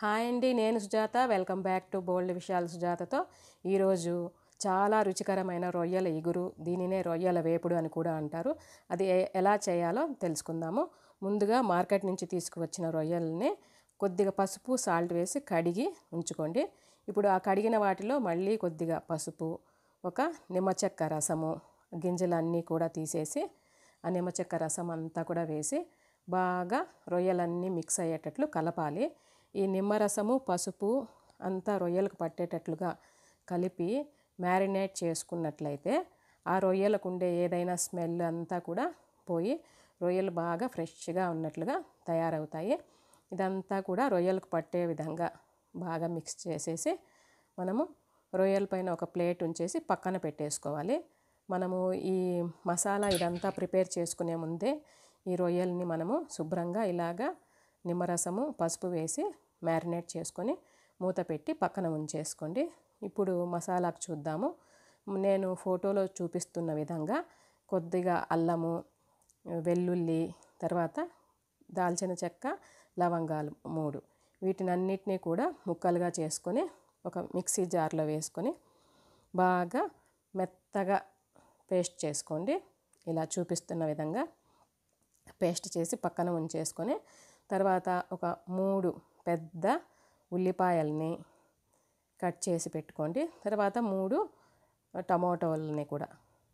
hi అండి నేను Sujatha welcome back to bold విషయాలు సుజాతతో ఈరోజు చాలా రుచికరమైన రొయ్యల ఇగురు దీనినే రొయ్యల వేపుడు అని కూడా అంటారు అది ఏ- ఎలా చేయాలో తెలుసుకుందాము ముందుగా మార్కెట్ నుంచి తీసుకువచ్చిన రొయ్యల్ని కొద్దిగా పసుపు సాల్ట్ వేసి కడిగి ఉంచుకోండి ఇప్పుడు ఆ కడిగిన వాటిలో మళ్ళీ కొద్దిగా పసుపు ఒక నిమ్మ చెక్క రసము గింజలన్నీ కూడా తీసేసి ఆ నిమ్మ చెక్క రసం అంతా కూడా వేసి బాగా రొయ్యలన్నీ మిక్స్ అయ్యేటట్లు కలపాలి ఈ నిమ్మరసము పసుపు అంతా రొయ్యలకు పట్టేటట్లుగా కలిపి మ్యారినేట్ చేసుకున్నట్లయితే ఆ రొయ్యలకు ఉండే ఏదైనా స్మెల్ అంతా కూడా పోయి రొయ్యలు బాగా ఫ్రెష్గా ఉన్నట్లుగా తయారవుతాయి ఇదంతా కూడా రొయ్యలకు పట్టే విధంగా బాగా మిక్స్ చేసేసి మనము రొయ్యల పైన ఒక ప్లేట్ ఉంచేసి పక్కన పెట్టేసుకోవాలి మనము ఈ మసాలా ఇదంతా ప్రిపేర్ చేసుకునే ముందే ఈ రొయ్యల్ని మనము శుభ్రంగా ఇలాగా నిమ్మరసము పసుపు వేసి మ్యారినేట్ చేసుకొని మూత పెట్టి పక్కన ఉంచేసుకోండి ఇప్పుడు మసాలాకు చూద్దాము నేను ఫోటోలో చూపిస్తున్న విధంగా కొద్దిగా అల్లము వెల్లుల్లి తర్వాత దాల్చిన చెక్క లవంగాలు మూడు వీటినన్నిటినీ కూడా ముక్కలుగా చేసుకొని ఒక మిక్సీ జార్లో వేసుకొని బాగా మెత్తగా పేస్ట్ చేసుకోండి ఇలా చూపిస్తున్న విధంగా పేస్ట్ చేసి పక్కన ఉంచేసుకొని తర్వాత ఒక మూడు పెద్ద ఉల్లిపాయల్ని కట్ చేసి పెట్టుకోండి తర్వాత మూడు టమోటోలని కూడా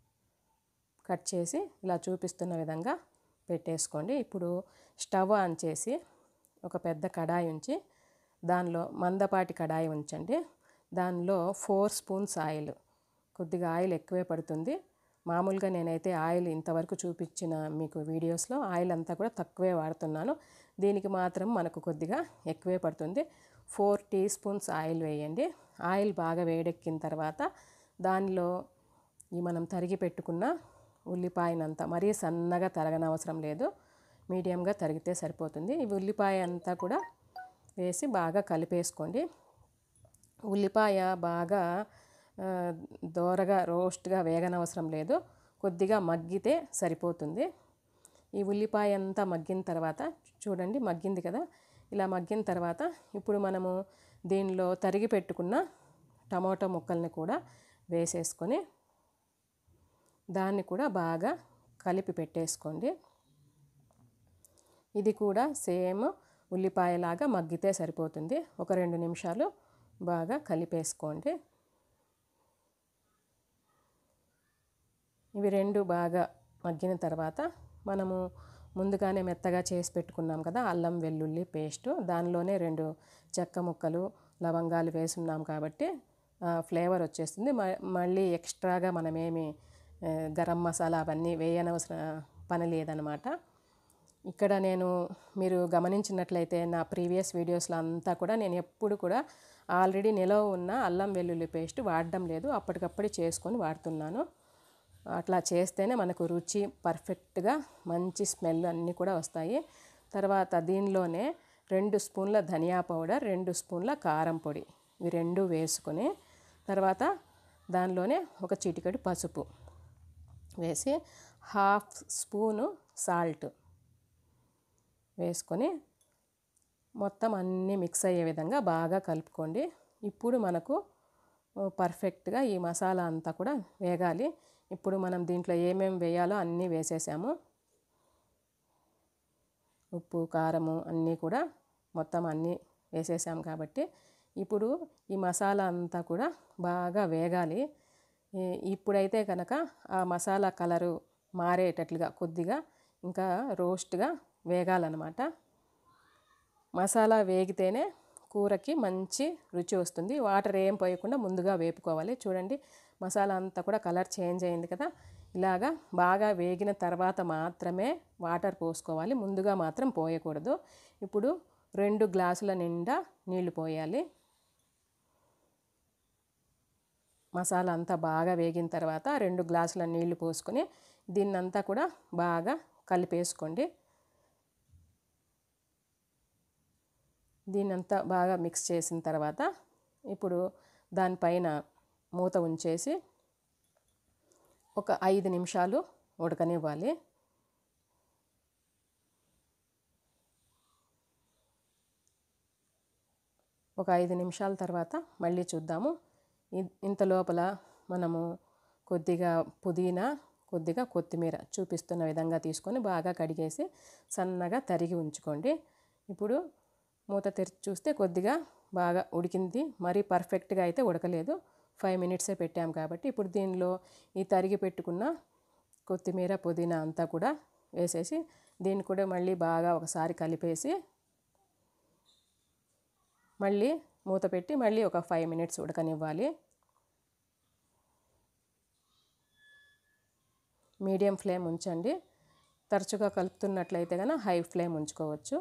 కట్ చేసి ఇలా చూపిస్తున్న విధంగా పెట్టేసుకోండి ఇప్పుడు స్టవ్ ఆన్ చేసి ఒక పెద్ద కడాయి ఉంచి దానిలో మందపాటి కడాయి ఉంచండి దానిలో ఫోర్ స్పూన్స్ ఆయిల్ కొద్దిగా ఆయిల్ ఎక్కువే పడుతుంది మామూలుగా నేనైతే ఆయిల్ ఇంతవరకు చూపించిన మీకు వీడియోస్లో ఆయిల్ అంతా కూడా తక్కువే వాడుతున్నాను దీనికి మాత్రం మనకు కొద్దిగా ఎక్కువే పడుతుంది ఫోర్ టీ స్పూన్స్ ఆయిల్ వేయండి ఆయిల్ బాగా వేడెక్కిన తర్వాత దానిలో ఈ మనం తరిగి పెట్టుకున్న ఉల్లిపాయనంతా మరీ సన్నగా తరగనవసరం లేదు మీడియంగా తరిగితే సరిపోతుంది ఈ ఉల్లిపాయ అంతా కూడా వేసి బాగా కలిపేసుకోండి ఉల్లిపాయ బాగా ఆ, దోరగా రోస్ట్గా వేగనవసరం లేదు కొద్దిగా మగ్గితే సరిపోతుంది ఈ ఉల్లిపాయ అంతా మగ్గిన తర్వాత చూడండి మగ్గింది కదా ఇలా మగ్గిన తర్వాత ఇప్పుడు మనము దీనిలో తరిగి పెట్టుకున్న టమాటో ముక్కల్ని కూడా వేసేసుకొని దాన్ని కూడా బాగా కలిపి పెట్టేసుకోండి ఇది కూడా సేమ్ ఉల్లిపాయలాగా మగ్గితే సరిపోతుంది ఒక రెండు నిమిషాలు బాగా కలిపేసుకోండి ఇవి రెండు బాగా మగ్గిన తర్వాత మనము ముందుగానే మెత్తగా చేసి పెట్టుకున్నాం కదా అల్లం వెల్లుల్లి పేస్టు దానిలోనే రెండు చెక్క ముక్కలు లవంగాలు వేసున్నాం కాబట్టి ఫ్లేవర్ వచ్చేస్తుంది మ- మళ్ళీ ఎక్స్ట్రాగా మనమేమి ఆ, గరం మసాలా అవన్నీ వేయనవసరం పని లేదనమాట ఇక్కడ నేను మీరు గమనించినట్లయితే నా ప్రీవియస్ వీడియోస్లో అంతా కూడా నేను ఎప్పుడు కూడా ఆల్రెడీ నిలవ ఉన్న అల్లం వెల్లుల్లి పేస్ట్ వాడడం లేదు అప్పటికప్పుడు చేసుకొని వాడుతున్నాను అట్లా చేస్తేనే మనకు రుచి పర్ఫెక్ట్గా మంచి స్మెల్ అన్నీ కూడా వస్తాయి తర్వాత దీనిలోనే రెండు స్పూన్ల ధనియా పౌడర్ రెండు స్పూన్ల కారం పొడి ఇవి రెండు వేసుకొని తర్వాత దానిలోనే ఒక చిటికెడు పసుపు వేసి హాఫ్ స్పూను సాల్ట్ వేసుకొని మొత్తం అన్నీ మిక్స్ అయ్యే విధంగా బాగా కలుపుకోండి ఇప్పుడు మనకు ఓ, పర్ఫెక్ట్గా ఈ మసాలా అంతా కూడా వేగాలి ఇప్పుడు మనం దీంట్లో ఏమేమి వేయాలో అన్నీ వేసేసాము ఉప్పు కారము అన్నీ కూడా మొత్తం అన్నీ వేసేసాం కాబట్టి ఇప్పుడు ఈ మసాలా అంతా కూడా బాగా వేగాలి ఈ- ఇప్పుడైతే కనుక ఆ మసాలా కలరు మారేటట్లుగా కొద్దిగా ఇంకా రోస్ట్గా వేగాలన్నమాట మసాలా వేగితేనే కూరకి మంచి రుచి వస్తుంది వాటర్ ఏం పోయకుండా ముందుగా వేపుకోవాలి చూడండి మసాలా అంతా కూడా కలర్ చేంజ్ అయింది కదా ఇలాగా బాగా వేగిన తర్వాత మాత్రమే వాటర్ పోసుకోవాలి ముందుగా మాత్రం పోయకూడదు ఇప్పుడు రెండు గ్లాసుల నిండా నీళ్లు పోయాలి మసాలా అంతా బాగా వేగిన తర్వాత రెండు గ్లాసుల నీళ్లు పోసుకొని దీన్నంతా కూడా బాగా కలిపేసుకోండి దీన్నంతా బాగా మిక్స్ చేసిన తర్వాత ఇప్పుడు దానిపైన మూత ఉంచేసి ఒక ఐదు నిమిషాలు ఉడకనివ్వాలి ఒక ఐదు నిమిషాల తర్వాత మళ్ళీ చూద్దాము ఇ- ఇంత లోపల మనము కొద్దిగా పుదీనా కొద్దిగా కొత్తిమీర చూపిస్తున్న విధంగా తీసుకొని బాగా కడిగేసి సన్నగా తరిగి ఉంచుకోండి ఇప్పుడు మూత తెరిచి చూస్తే కొద్దిగా బాగా ఉడికింది మరీ పర్ఫెక్ట్గా అయితే ఉడకలేదు ఫైవ్ మినిట్సే పెట్టాం కాబట్టి ఇప్పుడు దీనిలో ఈ తరిగి పెట్టుకున్న కొత్తిమీర పుదీనా అంతా కూడా వేసేసి దీన్ని కూడా మళ్ళీ బాగా ఒకసారి కలిపేసి మళ్ళీ మూత పెట్టి మళ్ళీ ఒక ఫైవ్ మినిట్స్ ఉడకనివ్వాలి మీడియం ఫ్లేమ్ ఉంచండి తరచుగా కలుపుతున్నట్లయితే కనుక హై ఫ్లేమ్ ఉంచుకోవచ్చు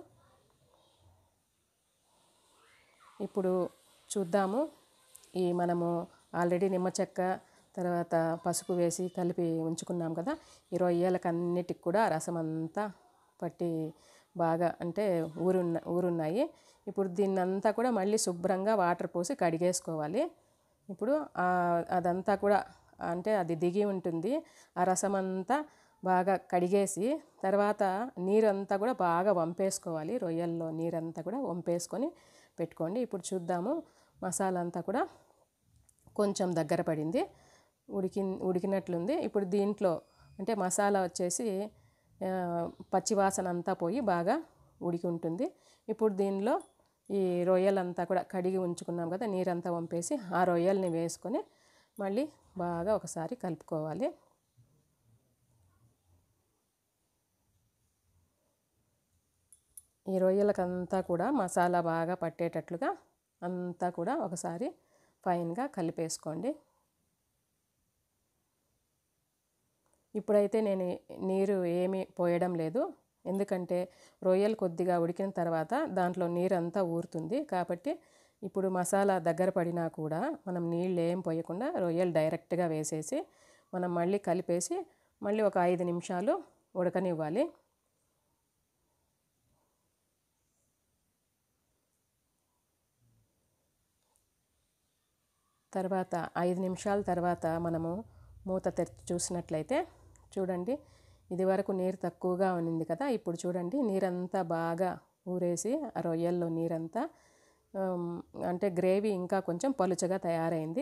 ఇప్పుడు చూద్దాము ఈ మనము ఆల్రెడీ నిమ్మ చెక్క తర్వాత పసుపు వేసి కలిపి ఉంచుకున్నాం కదా ఈ రొయ్యలకు అన్నిటికి కూడా రసం అంతా పట్టి బాగా అంటే ఊరున్న ఊరున్నాయి ఇప్పుడు దీన్నంతా కూడా మళ్ళీ శుభ్రంగా వాటర్ పోసి కడిగేసుకోవాలి ఇప్పుడు ఆ- అదంతా కూడా అంటే అది దిగి ఉంటుంది ఆ రసం అంతా బాగా కడిగేసి తర్వాత నీరంతా కూడా బాగా వంపేసుకోవాలి రొయ్యల్లో నీరంతా కూడా వంపేసుకొని పెట్టుకోండి ఇప్పుడు చూద్దాము మసాలా అంతా కూడా కొంచెం దగ్గర పడింది ఉడికి ఉడికినట్లుంది ఇప్పుడు దీంట్లో అంటే మసాలా వచ్చేసి ఆ, పచ్చివాసన అంతా పోయి బాగా ఉడికి ఉంటుంది ఇప్పుడు దీనిలో ఈ రొయ్యలంతా కూడా కడిగి ఉంచుకున్నాం కదా నీరంతా వంపేసి ఆ రొయ్యల్ని వేసుకొని మళ్ళీ బాగా ఒకసారి కలుపుకోవాలి ఈ రొయ్యలకంతా కూడా మసాలా బాగా పట్టేటట్లుగా అంతా కూడా ఒకసారి ఫైన్గా కలిపేసుకోండి ఇప్పుడైతే నేను నీరు ఏమీ పోయడం లేదు ఎందుకంటే రొయ్యలు కొద్దిగా ఉడికిన తర్వాత దాంట్లో నీరు అంతా ఊరుతుంది కాబట్టి ఇప్పుడు మసాలా దగ్గర పడినా కూడా మనం నీళ్ళు ఏం పోయకుండా రొయ్యలు డైరెక్ట్గా వేసేసి మనం మళ్ళీ కలిపేసి మళ్ళీ ఒక ఐదు నిమిషాలు ఉడకనివ్వాలి తర్వాత ఐదు నిమిషాల తర్వాత మనము మూత తెరిచి చూసినట్లయితే చూడండి ఇది వరకు నీరు తక్కువగా ఉన్నింది కదా ఇప్పుడు చూడండి నీరంతా బాగా ఊరేసి ఆ రొయ్యల్లో నీరంతా ఆమ్, అంటే గ్రేవీ ఇంకా కొంచెం పలుచగా తయారైంది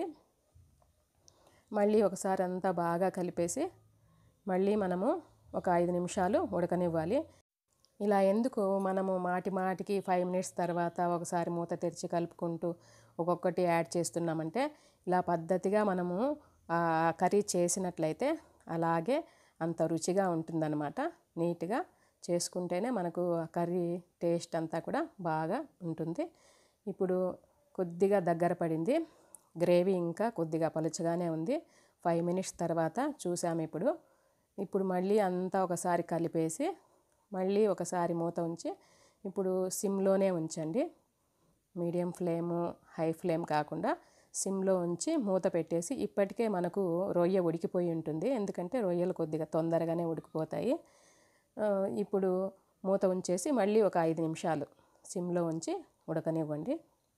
మళ్ళీ ఒకసారి అంతా బాగా కలిపేసి మళ్ళీ మనము ఒక ఐదు నిమిషాలు ఉడకనివ్వాలి ఇలా ఎందుకు మనము మాటి మాటికి ఫైవ్ మినిట్స్ తర్వాత ఒకసారి మూత తెరిచి కలుపుకుంటూ ఒక్కొక్కటి యాడ్ చేస్తున్నామంటే ఇలా పద్ధతిగా మనము ఆ కర్రీ చేసినట్లయితే అలాగే అంత రుచిగా ఉంటుందన్నమాట నీట్గా చేసుకుంటేనే మనకు ఆ కర్రీ టేస్ట్ అంతా కూడా బాగా ఉంటుంది ఇప్పుడు కొద్దిగా దగ్గర పడింది గ్రేవీ ఇంకా కొద్దిగా పలుచగానే ఉంది ఫైవ్ మినిట్స్ తర్వాత చూసాము ఇప్పుడు ఇప్పుడు మళ్ళీ అంతా ఒకసారి కలిపేసి మళ్ళీ ఒకసారి మూత ఉంచి ఇప్పుడు సిమ్లోనే ఉంచండి మీడియం ఫ్లేము హై ఫ్లేమ్ కాకుండా సిమ్లో ఉంచి మూత పెట్టేసి ఇప్పటికే మనకు రొయ్య ఉడికిపోయి ఉంటుంది ఎందుకంటే రొయ్యలు కొద్దిగా తొందరగానే ఉడికిపోతాయి ఆ, ఇప్పుడు మూత ఉంచేసి మళ్ళీ ఒక ఐదు నిమిషాలు సిమ్లో ఉంచి ఉడకనివ్వండి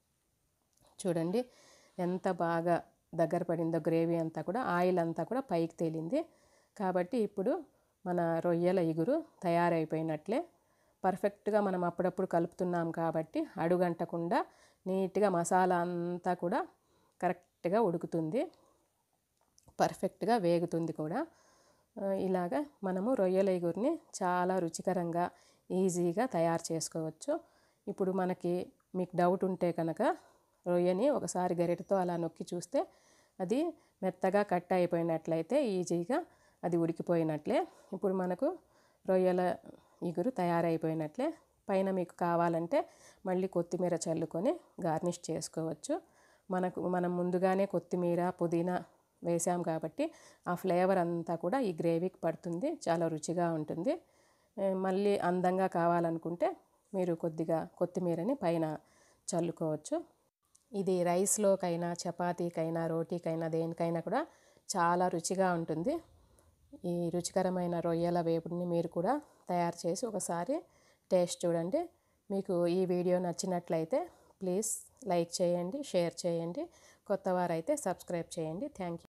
చూడండి ఎంత బాగా దగ్గర పడిందో గ్రేవీ అంతా కూడా ఆయిల్ అంతా కూడా పైకి తేలింది కాబట్టి ఇప్పుడు మన రొయ్యల ఇగురు తయారైపోయినట్లే పర్ఫెక్ట్గా మనం అప్పుడప్పుడు కలుపుతున్నాం కాబట్టి అడుగంటకుండా నీట్గా మసాలా అంతా కూడా కరెక్ట్గా ఉడుకుతుంది పర్ఫెక్ట్గా వేగుతుంది కూడా ఆ, ఇలాగా మనము రొయ్యల ఇగురిని చాలా రుచికరంగా ఈజీగా తయారు చేసుకోవచ్చు ఇప్పుడు మనకి మీకు డౌట్ ఉంటే కనుక రొయ్యని ఒకసారి గరిటతో అలా నొక్కి చూస్తే అది మెత్తగా కట్ అయిపోయినట్లయితే ఈజీగా అది ఉడికిపోయినట్లే ఇప్పుడు మనకు రొయ్యల ఇగురు తయారైపోయినట్లే పైన మీకు కావాలంటే మళ్ళీ కొత్తిమీర చల్లుకొని గార్నిష్ చేసుకోవచ్చు మనకు మనం ముందుగానే కొత్తిమీర పుదీనా వేసాం కాబట్టి ఆ ఫ్లేవర్ అంతా కూడా ఈ గ్రేవీకి పడుతుంది చాలా రుచిగా ఉంటుంది ఏ, మళ్ళీ అందంగా కావాలనుకుంటే మీరు కొద్దిగా కొత్తిమీరని పైన చల్లుకోవచ్చు ఇది రైస్లోకైనా చపాతీకైనా రోటీకైనా దేనికైనా కూడా చాలా రుచిగా ఉంటుంది ఈ రుచికరమైన రొయ్యల వేపుడిని మీరు కూడా తయారు చేసి ఒకసారి టేస్ట్ చూడండి మీకు ఈ వీడియో నచ్చినట్లయితే ప్లీజ్ లైక్ చేయండి షేర్ చేయండి కొత్త వారైతే సబ్స్క్రైబ్ చేయండి థ్యాంక్ యూ